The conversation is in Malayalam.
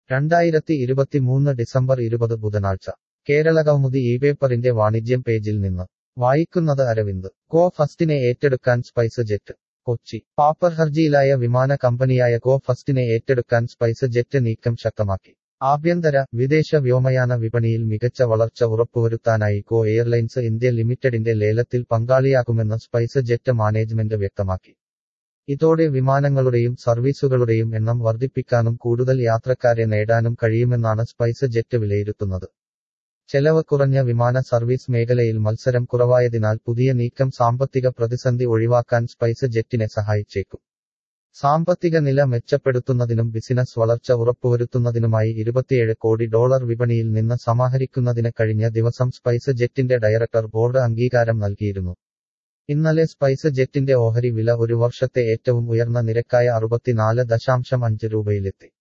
രണ്ടായിരത്തി ഇരുപത്തിമൂന്ന് ഡിസംബർ ഇരുപത് ബുധനാഴ്ച കേരളകൗമുദി ഈ പേപ്പറിന്റെ വാണിജ്യം പേജിൽ നിന്ന് വായിക്കുന്നത് അരവിന്ദ് ഗോ ഫസ്റ്റിനെ ഏറ്റെടുക്കാൻ സ്പൈസ് ജെറ്റ് കൊച്ചി പാപ്പർ ഹർജിയിലായ വിമാന കമ്പനിയായ ഗോ ഫസ്റ്റിനെ ഏറ്റെടുക്കാൻ സ്പൈസ് ജെറ്റ് നീക്കം ശക്തമാക്കി ആഭ്യന്തര വിദേശ വ്യോമയാന വിപണിയിൽ മികച്ച വളർച്ച ഉറപ്പുവരുത്താനായി ഗോ എയർലൈൻസ് ഇന്ത്യ ലിമിറ്റഡിന്റെ ലേലത്തിൽ പങ്കാളിയാകുമെന്ന് സ്പൈസ് ജെറ്റ് മാനേജ്മെന്റ് വ്യക്തമാക്കി ഇതോടെ വിമാനങ്ങളുടെയും സർവീസുകളുടെയും എണ്ണം വർദ്ധിപ്പിക്കാനും കൂടുതൽ യാത്രക്കാരെ നേടാനും കഴിയുമെന്നാണ് സ്പൈസ് ജെറ്റ് വിലയിരുത്തുന്നത് ചെലവ് കുറഞ്ഞ വിമാന സർവീസ് മേഖലയിൽ മത്സരം കുറവായതിനാൽ പുതിയ നീക്കം സാമ്പത്തിക പ്രതിസന്ധി ഒഴിവാക്കാൻ സ്പൈസ് ജെറ്റിനെ സഹായിച്ചേക്കും സാമ്പത്തിക നില മെച്ചപ്പെടുത്തുന്നതിനും ബിസിനസ് വളർച്ച ഉറപ്പുവരുത്തുന്നതിനുമായി ഇരുപത്തിയേഴ് കോടി ഡോളർ വിപണിയിൽ നിന്ന് സമാഹരിക്കുന്നതിന് കഴിഞ്ഞ ദിവസം സ്പൈസ് ജെറ്റിന്റെ ഡയറക്ടർ ബോർഡ് അംഗീകാരം നൽകിയിരുന്നു ഇന്നലെ സ്പൈസ് ജെറ്റിന്റെ ഓഹരി വില ഒരു വർഷത്തെ ഏറ്റവും ഉയർന്ന നിരക്കായ അറുപത്തിനാല് ദശാംശം അഞ്ച് രൂപയിലെത്തി